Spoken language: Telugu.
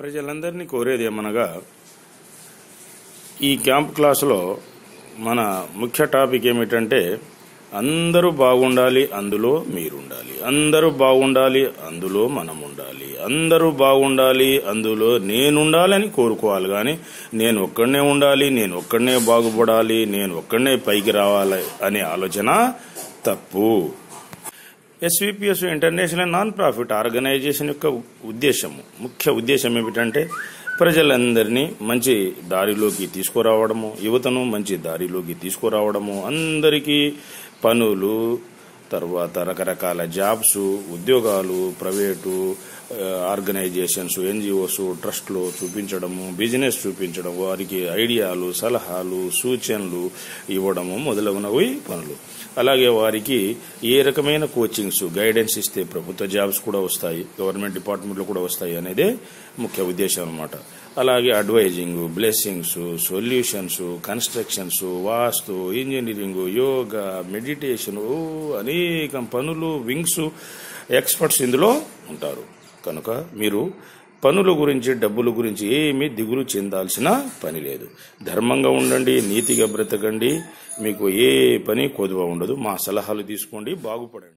ప్రజలందరినీ కోరేది ఏమనగా ఈ క్యాంప్ క్లాసులో మన ముఖ్య టాపిక్ ఏమిటంటే అందరూ బాగుండాలి అందులో మీరుండాలి అందరూ బాగుండాలి అందులో మనం ఉండాలి అందరూ బాగుండాలి అందులో నేనుండాలని కోరుకోవాలి కానీ నేను ఒక్కడనే ఉండాలి నేను ఒక్కడనే బాగుపడాలి నేను ఒక్కడనే పైకి రావాలి అనే ఆలోచన తప్పు SVPS international non profit organisation యొక్క ఉద్దేశము ముఖ్య ఉద్దేశం ఏమిటంటే ప్రజలందరినీ మంచి దారిలోకి తీసుకురావడము యువతను మంచి దారిలోకి తీసుకురావడము అందరికీ పనులు తర్వాత రకరకాల జాబ్స్ ఉద్యోగాలు ప్రైవేటు ఆ, ఆర్గనైజేషన్స్ ఎన్జిఓస్ ట్రస్ట్లు చూపించడము బిజినెస్ చూపించడం వారికి ఐడియాలు సలహాలు సూచనలు ఇవ్వడము మొదలగునవి పనులు అలాగే వారికి ఏ రకమైన కోచింగ్స్ గైడెన్స్ ఇస్తే ప్రభుత్వ జాబ్స్ కూడా వస్తాయి గవర్నమెంట్ డిపార్ట్మెంట్లు కూడా వస్తాయి అనేదే ముఖ్య ఉద్దేశం అనమాట అలాగే advising blessings solutions constructions vastu engineering yoga meditation అనేక పనులు వింగ్స్ ఎక్స్పర్ట్స్ ఇందులో ఉంటారు కనుక మీరు పనుల గురించి డబ్బుల గురించి ఏమీ దిగులు చెందాల్సిన పని లేదు ధర్మంగా ఉండండి నీతిగా బ్రతకండి మీకు ఏ పని కొదువ ఉండదు మా సలహాలు తీసుకోండి బాగుపడండి